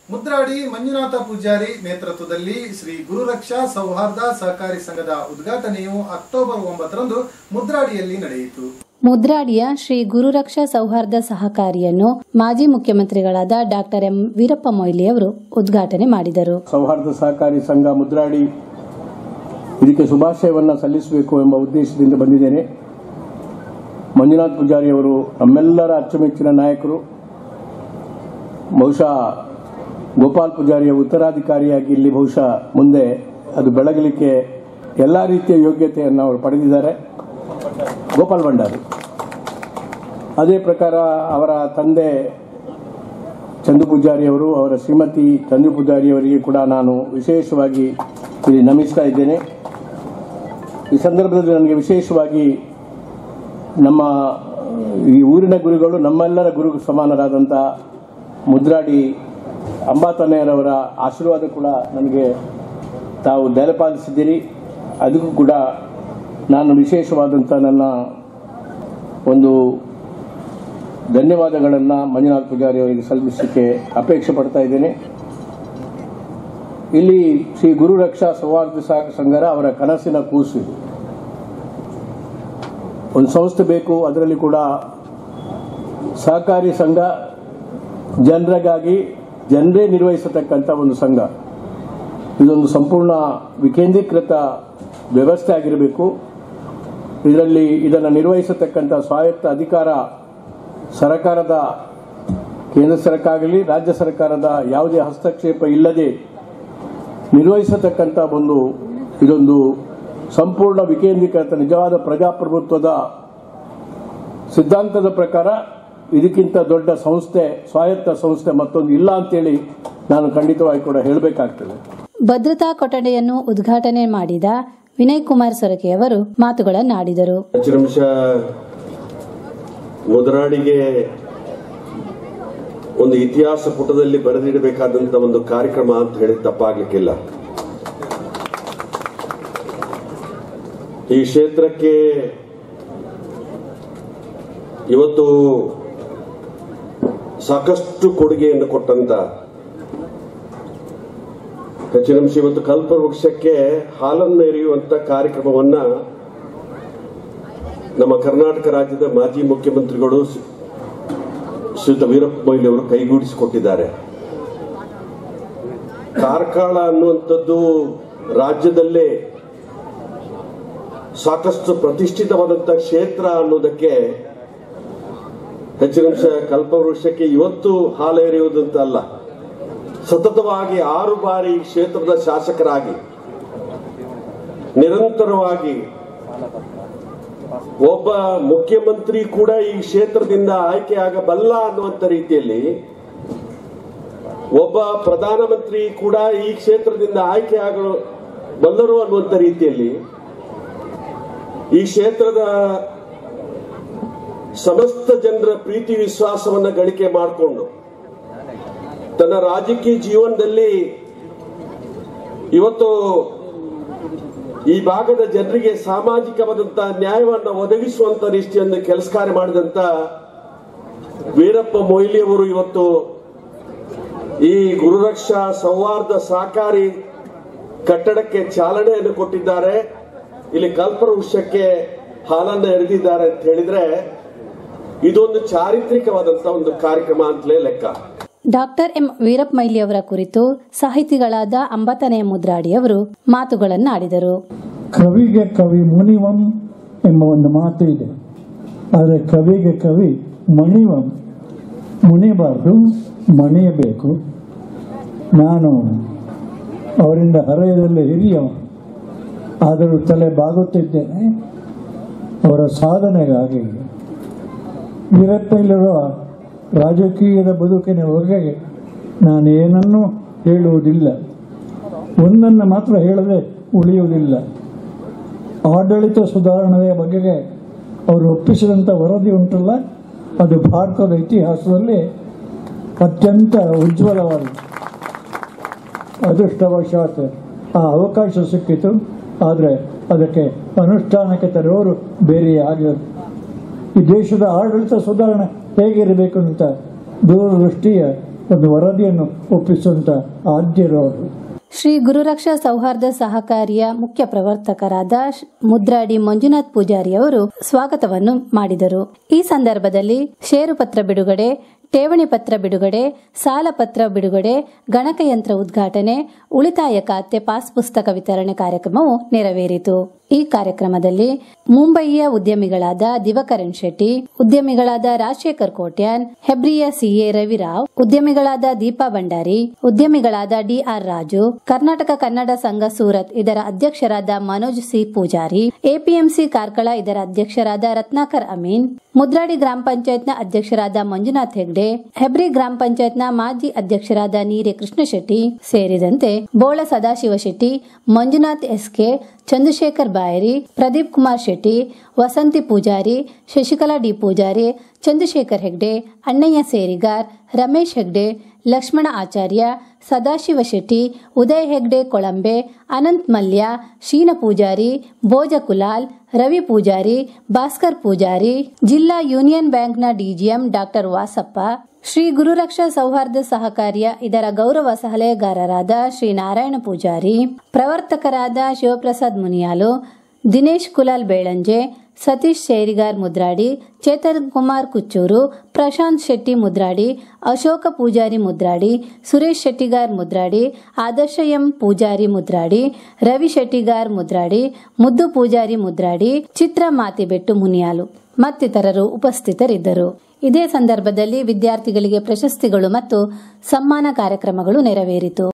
ಮುದ್ರಾಡಿ ಮಂಜುನಾಥ ಪೂಜಾರಿ ನೇತೃತ್ವದಲ್ಲಿ ಶ್ರೀ ಗುರುರಕ್ಷಾ ಸೌಹಾರ್ದ ಸಹಕಾರಿ ಸಂಘದ ಉದ್ಘಾಟನೆಯು ಅಕ್ಟೋಬರ್ ಒಂಬತ್ತರಂದು ಮುದ್ರಾಡಿಯಲ್ಲಿ ನಡೆಯಿತು ಮುದ್ರಾಡಿಯ ಶ್ರೀ ಗುರುರಕ್ಷಾ ಸೌಹಾರ್ದ ಸಹಕಾರಿಯನ್ನು ಮಾಜಿ ಮುಖ್ಯಮಂತ್ರಿಗಳಾದ ಡಾಕ್ಟರ್ ಎಂ ವೀರಪ್ಪ ಮೊಯ್ಲಿ ಅವರು ಉದ್ಘಾಟನೆ ಮಾಡಿದರು ಸೌಹಾರ್ದ ಸಹಕಾರಿ ಸಂಘ ಮುದ್ರಾಡಿ ಇದಕ್ಕೆ ಶುಭಾಶಯವನ್ನು ಸಲ್ಲಿಸಬೇಕು ಎಂಬ ಉದ್ದೇಶದಿಂದ ಬಂದಿದ್ದೇನೆ ಮಂಜುನಾಥ್ ಪೂಜಾರಿ ಅವರು ನಮ್ಮೆಲ್ಲರ ಅಚ್ಚುಮೆಚ್ಚಿನ ನಾಯಕರು ಬಹುಶಃ ಗೋಪಾಲ್ ಪೂಜಾರಿಯ ಉತ್ತರಾಧಿಕಾರಿಯಾಗಿ ಇಲ್ಲಿ ಬಹುಶಃ ಮುಂದೆ ಅದು ಬೆಳಗಲಿಕ್ಕೆ ಎಲ್ಲ ರೀತಿಯ ಯೋಗ್ಯತೆಯನ್ನು ಅವರು ಪಡೆದಿದ್ದಾರೆ ಗೋಪಾಲ್ ಭಂಡಾರಿ ಅದೇ ಪ್ರಕಾರ ಅವರ ತಂದೆ ಚಂದು ಪೂಜಾರಿ ಅವರು ಅವರ ಶ್ರೀಮತಿ ಚಂದು ಪೂಜಾರಿ ಅವರಿಗೆ ಕೂಡ ನಾನು ವಿಶೇಷವಾಗಿ ಇಲ್ಲಿ ನಮಿಸ್ತಾ ಇದ್ದೇನೆ ಈ ಸಂದರ್ಭದಲ್ಲಿ ನನಗೆ ವಿಶೇಷವಾಗಿ ನಮ್ಮ ಈ ಊರಿನ ಗುರುಗಳು ನಮ್ಮೆಲ್ಲರ ಗುರು ಸಮಾನರಾದಂಥ ಮುದ್ರಾಡಿ ಅಂಬಾತನೆಯರವರ ಆಶೀರ್ವಾದ ಕೂಡ ನನಗೆ ತಾವು ದಯಪಾಲಿಸಿದ್ದೀರಿ ಅದಕ್ಕೂ ಕೂಡ ನಾನು ವಿಶೇಷವಾದಂಥ ನನ್ನ ಒಂದು ಧನ್ಯವಾದಗಳನ್ನು ಮಂಜುನಾಥ್ ಪೂಜಾರಿ ಅವರಿಗೆ ಸಲ್ಲಿಸಲಿಕ್ಕೆ ಅಪೇಕ್ಷೆ ಪಡ್ತಾ ಇದ್ದೇನೆ ಇಲ್ಲಿ ಶ್ರೀ ಗುರು ರಕ್ಷಾ ಸೌಹಾರ್ದ ಸಹಕಾರ ಸಂಘರ ಅವರ ಕನಸಿನ ಕೂಸು ಇದು ಒಂದು ಸಂಸ್ಥೆ ಬೇಕು ಅದರಲ್ಲಿ ಕೂಡ ಸಹಕಾರಿ ಸಂಘ ಜನರಿಗಾಗಿ ಜನರೇ ನಿರ್ವಹಿಸತಕ್ಕಂಥ ಒಂದು ಸಂಘ ಇದೊಂದು ಸಂಪೂರ್ಣ ವಿಕೇಂದ್ರೀಕೃತ ವ್ಯವಸ್ಥೆ ಆಗಿರಬೇಕು ಇದರಲ್ಲಿ ಇದನ್ನು ನಿರ್ವಹಿಸತಕ್ಕಂಥ ಸ್ವಾಯತ್ತ ಅಧಿಕಾರ ಸರ್ಕಾರದ ಕೇಂದ್ರ ಸರ್ಕಾರ ಆಗಲಿ ರಾಜ್ಯ ಸರ್ಕಾರದ ಯಾವುದೇ ಹಸ್ತಕ್ಷೇಪ ಇಲ್ಲದೆ ನಿರ್ವಹಿಸತಕ್ಕಂಥ ಒಂದು ಇದೊಂದು ಸಂಪೂರ್ಣ ವಿಕೇಂದ್ರೀಕೃತ ನಿಜವಾದ ಪ್ರಜಾಪ್ರಭುತ್ವದ ಸಿದ್ಧಾಂತದ ಪ್ರಕಾರ ಇದಕ್ಕಿಂತ ದೊಡ್ಡ ಸಂಸ್ಥೆ ಸ್ವಾಯತ್ತ ಸಂಸ್ಥೆ ಮತ್ತೊಂದು ಇಲ್ಲ ಅಂತೇಳಿ ನಾನು ಖಂಡಿತವಾಗಿ ಕೂಡ ಹೇಳಬೇಕಾಗ್ತದೆ ಭದ್ರತಾ ಕೊಠಡಿಯನ್ನು ಉದ್ಘಾಟನೆ ಮಾಡಿದ ವಿನಯ್ ಕುಮಾರ್ ಸೊರಕೆ ಅವರು ಮಾತುಗಳನ್ನಾಡಿದರು ಪಂಚನಿಮಿಷ ಮುದರಾಡಿಗೆ ಒಂದು ಇತಿಹಾಸ ಪುಟದಲ್ಲಿ ಬರೆದಿಡಬೇಕಾದಂತ ಒಂದು ಕಾರ್ಯಕ್ರಮ ಅಂತ ಹೇಳಿ ತಪ್ಪಾಗ್ಲಿಕ್ಕಿಲ್ಲ ಈ ಕ್ಷೇತ್ರಕ್ಕೆ ಇವತ್ತು ಸಾಕಷ್ಟು ಕೊಡುಗೆಯನ್ನು ಕೊಟ್ಟಂತ ಹೆಚ್ಚಿನಂಶ ಇವತ್ತು ಕಲ್ಪವೃಕ್ಷಕ್ಕೆ ಹಾಲನ್ನು ಎರೆಯುವಂತ ಕಾರ್ಯಕ್ರಮವನ್ನ ನಮ್ಮ ಕರ್ನಾಟಕ ರಾಜ್ಯದ ಮಾಜಿ ಮುಖ್ಯಮಂತ್ರಿಗಳು ಶ್ರೀಯುತ ವೀರಪ್ಪ ಮೊಯ್ಲಿ ಅವರು ಕೈಗೂಡಿಸಿಕೊಟ್ಟಿದ್ದಾರೆ ಕಾರ್ಕಳ ಅನ್ನುವಂಥದ್ದು ರಾಜ್ಯದಲ್ಲೇ ಸಾಕಷ್ಟು ಪ್ರತಿಷ್ಠಿತವಾದಂಥ ಕ್ಷೇತ್ರ ಅನ್ನೋದಕ್ಕೆ ಹೆಚ್ಚಿನಂಶ ಕಲ್ಪವೃಕ್ಷಕ್ಕೆ ಇವತ್ತು ಹಾಲು ಎರೆಯುವುದಂತ ಅಲ್ಲ ಸತತವಾಗಿ ಆರು ಬಾರಿ ಈ ಕ್ಷೇತ್ರದ ಶಾಸಕರಾಗಿ ನಿರಂತರವಾಗಿ ಒಬ್ಬ ಮುಖ್ಯಮಂತ್ರಿ ಕೂಡ ಈ ಕ್ಷೇತ್ರದಿಂದ ಆಯ್ಕೆ ಆಗಬಲ್ಲ ಅನ್ನುವಂತ ರೀತಿಯಲ್ಲಿ ಒಬ್ಬ ಪ್ರಧಾನಮಂತ್ರಿ ಕೂಡ ಈ ಕ್ಷೇತ್ರದಿಂದ ಆಯ್ಕೆ ಆಗಬಲ್ಲರು ಅನ್ನುವಂತ ರೀತಿಯಲ್ಲಿ ಈ ಕ್ಷೇತ್ರದ ಸಮಸ್ತ ಜನರ ಪ್ರೀತಿ ವಿಶ್ವಾಸವನ್ನ ಗಳಿಕೆ ಮಾಡಿಕೊಂಡು ತನ್ನ ರಾಜಕೀಯ ಜೀವನದಲ್ಲಿ ಇವತ್ತು ಈ ಭಾಗದ ಜನರಿಗೆ ಸಾಮಾಜಿಕವಾದಂತ ನ್ಯಾಯವನ್ನು ಒದಗಿಸುವಂತ ರೀತಿಯನ್ನು ಕೆಲಸ ಕಾರ್ಯ ಮಾಡಿದಂತ ವೀರಪ್ಪ ಮೊಯ್ಲಿ ಅವರು ಇವತ್ತು ಈ ಗುರುರಕ್ಷಾ ಸೌಹಾರ್ದ ಸಹಕಾರಿ ಕಟ್ಟಡಕ್ಕೆ ಚಾಲನೆಯನ್ನು ಕೊಟ್ಟಿದ್ದಾರೆ ಇಲ್ಲಿ ಕಲ್ಪವೃಕ್ಷಕ್ಕೆ ಹಾಲನ್ನು ಎರೆದಿದ್ದಾರೆ ಅಂತ ಹೇಳಿದ್ರೆ ಇದೊಂದು ಚಾರಿತ್ರಿಕವಾದಂತ ಒಂದು ಕಾರ್ಯಕ್ರಮ ಅಂತಲೇ ಲೆಕ್ಕ ಡಾಕ್ಟರ್ ಎಂ ವೀರಪ್ಪ ಮೊಯ್ಲಿ ಅವರ ಕುರಿತು ಸಾಹಿತಿಗಳಾದ ಅಂಬತನೆಯ ಮುದ್ರಾಡಿ ಅವರು ಮಾತುಗಳನ್ನಾಡಿದರು ಕವಿಗೆ ಕವಿ ಮುನಿವಂ ಎಂಬ ಒಂದು ಮಾತು ಇದೆ ಆದರೆ ಕವಿಗೆ ಕವಿ ಮಣಿವಂ ಮುನಿಬಾರ್ದು ಮಣಿಯಬೇಕು ನಾನು ಅವರಿಂದ ಹರೆಯದಲ್ಲಿ ಹಿರಿಯವ ಆದರೂ ತಲೆ ಬಾಗುತ್ತಿದ್ದೇನೆ ಅವರ ಸಾಧನೆಗಾಗಿ ವೀರಪ್ಪಯ್ಯರ ರಾಜಕೀಯದ ಬದುಕಿನ ಬಗೆಗೆ ನಾನು ಏನನ್ನೂ ಹೇಳುವುದಿಲ್ಲ ಒಂದನ್ನು ಮಾತ್ರ ಹೇಳದೆ ಉಳಿಯುವುದಿಲ್ಲ ಆಡಳಿತ ಸುಧಾರಣೆಯ ಬಗೆಗೆ ಅವರು ಒಪ್ಪಿಸಿದಂಥ ವರದಿ ಉಂಟಲ್ಲ ಅದು ಭಾರತದ ಇತಿಹಾಸದಲ್ಲಿ ಅತ್ಯಂತ ಉಜ್ವಲವಾಗಿದೆ ಅದೃಷ್ಟವಶಾತ್ ಆ ಅವಕಾಶ ಸಿಕ್ಕಿತು ಆದರೆ ಅದಕ್ಕೆ ಅನುಷ್ಠಾನಕ್ಕೆ ತರುವವರು ಬೇರೆಯೇ ಆಗಿರೋದು ಈ ದೇಶದ ಆಡಳಿತ ಸುಧಾರಣೆ ಹೇಗಿರಬೇಕು ಅಂತ ದೂರದೃಷ್ಟಿಯ ಒಂದು ವರದಿಯನ್ನು ಒಪ್ಪಿಸುವಂತ ಆದ್ಯರು ಅವರು ಶ್ರೀ ಗುರುರಕ್ಷಾ ಸೌಹಾರ್ದ ಸಹಕಾರಿಯ ಮುಖ್ಯ ಪ್ರವರ್ತಕರಾದ ಶ್- ಮುದ್ರಾಡಿ ಮಂಜುನಾಥ್ ಪೂಜಾರಿ ಅವರು ಸ್ವಾಗತವನ್ನು ಮಾಡಿದರು ಈ ಸಂದರ್ಭದಲ್ಲಿ ಷೇರು ಪತ್ರ ಬಿಡುಗಡೆ ಠೇವಣಿ ಪತ್ರ ಬಿಡುಗಡೆ ಸಾಲ ಪತ್ರ ಬಿಡುಗಡೆ ಗಣಕಯಂತ್ರ ಉದ್ಘಾಟನೆ ಉಳಿತಾಯ ಖಾತೆ ಪಾಸ್ ಪುಸ್ತಕ ವಿತರಣೆ ಕಾರ್ಯಕ್ರಮವು ನೆರವೇರಿತು ಈ ಕಾರ್ಯಕ್ರಮದಲ್ಲಿ ಮುಂಬಯಿಯ ಉದ್ಯಮಿಗಳಾದ ದಿವಕರಣ್ ಶೆಟ್ಟಿ ಉದ್ಯಮಿಗಳಾದ ರಾಜಶೇಖರ್ ಕೋಟ್ಯಾನ್ ಹೆಬ್ರಿಯ ಸಿಎ ರವಿರಾವ್ ಉದ್ಯಮಿಗಳಾದ ದೀಪಾ ಭಂಡಾರಿ ಉದ್ಯಮಿಗಳಾದ ಡಿಆರ್ ರಾಜು ಕರ್ನಾಟಕ ಕನ್ನಡ ಸಂಘ ಸೂರತ್ ಇದರ ಅಧ್ಯಕ್ಷರಾದ ಮನೋಜ್ ಸಿ ಪೂಜಾರಿ ಎಪಿಎಂಸಿ ಕಾರ್ಕಳ ಇದರ ಅಧ್ಯಕ್ಷರಾದ ರತ್ನಾಕರ್ ಅಮೀನ್ ಮುದ್ರಾಡಿ ಗ್ರಾಮ ಪಂಚಾಯತ್ನ ಅಧ್ಯಕ್ಷರಾದ ಮಂಜುನಾಥ್ ಹೆಗ್ಡೆ ಹೆಬ್ರಿ ಗ್ರಾಮ ಪಂಚಾಯತ್ನ ಮಾಜಿ ಅಧ್ಯಕ್ಷರಾದ ನೀರೆ ಕೃಷ್ಣ ಶೆಟ್ಟಿ ಸೇರಿದಂತೆ ಬೋಳ ಸದಾಶಿವ ಶೆಟ್ಟಿ ಮಂಜುನಾಥ್ ಎಸ್ಕೆ ಚಂದ್ರಶೇಖರ್ ಬಾಯರಿ ಪ್ರದೀಪ್ ಕುಮಾರ್ ಶೆಟ್ಟಿ ವಸಂತಿ ಪೂಜಾರಿ ಶಶಿಕಲಾ ಡಿ ಪೂಜಾರಿ ಚಂದ್ರಶೇಖರ್ ಹೆಗ್ಡೆ ಅಣ್ಣಯ್ಯ ಸೇರಿಗಾರ್ ರಮೇಶ್ ಹೆಗ್ಡೆ ಲಕ್ಷ್ಮಣ ಆಚಾರ್ಯ ಸದಾಶಿವ ಶೆಟ್ಟಿ ಉದಯ್ ಹೆಗ್ಡೆ ಕೊಳಂಬೆ ಅನಂತ್ ಮಲ್ಯ ಶೀನ ಪೂಜಾರಿ ಭೋಜ ಕುಲಾಲ್ ರವಿ ಪೂಜಾರಿ ಭಾಸ್ಕರ್ ಪೂಜಾರಿ ಜಿಲ್ಲಾ ಯೂನಿಯನ್ ಬ್ಯಾಂಕ್ನ ಡಿಜಿಎಂ ಡಾಕ್ಟರ್ ವಾಸಪ್ಪ ಶ್ರೀ ಗುರುರಕ್ಷಾ ಸೌಹಾರ್ದ ಸಹಕಾರ್ಯ ಇದರ ಗೌರವ ಸಲಹೆಗಾರರಾದ ಶ್ರೀ ನಾರಾಯಣ ಪೂಜಾರಿ ಪ್ರವರ್ತಕರಾದ ಶಿವಪ್ರಸಾದ್ ಮುನಿಯಾಲು ದಿನೇಶ್ ಕುಲಾಲ್ ಬೇಳಂಜೆ ಸತೀಶ್ ಸೇರಿಗಾರ್ ಮುದ್ರಾಡಿ ಚೇತನ್ ಕುಮಾರ್ ಕುಚ್ಚೂರು ಪ್ರಶಾಂತ್ ಶೆಟ್ಟಿ ಮುದ್ರಾಡಿ ಅಶೋಕ ಪೂಜಾರಿ ಮುದ್ರಾಡಿ ಸುರೇಶ್ ಶೆಟ್ಟಿಗಾರ್ ಮುದ್ರಾಡಿ ಆದರ್ಶ ಎಂ ಪೂಜಾರಿ ಮುದ್ರಾಡಿ ರವಿ ಶೆಟ್ಟಿಗಾರ್ ಮುದ್ರಾಡಿ ಮುದ್ದು ಪೂಜಾರಿ ಮುದ್ರಾಡಿ ಚಿತ್ರ ಮಾತಿಬೆಟ್ಟು ಮುನಿಯಾಲು ಮತ್ತಿತರರು ಉಪಸ್ಥಿತರಿದ್ದರು ಇದೇ ಸಂದರ್ಭದಲ್ಲಿ ವಿದ್ಯಾರ್ಥಿಗಳಿಗೆ ಪ್ರಶಸ್ತಿಗಳು ಮತ್ತು ಸಮ್ಮಾನ ಕಾರ್ಯಕ್ರಮಗಳು ನೆರವೇರಿತು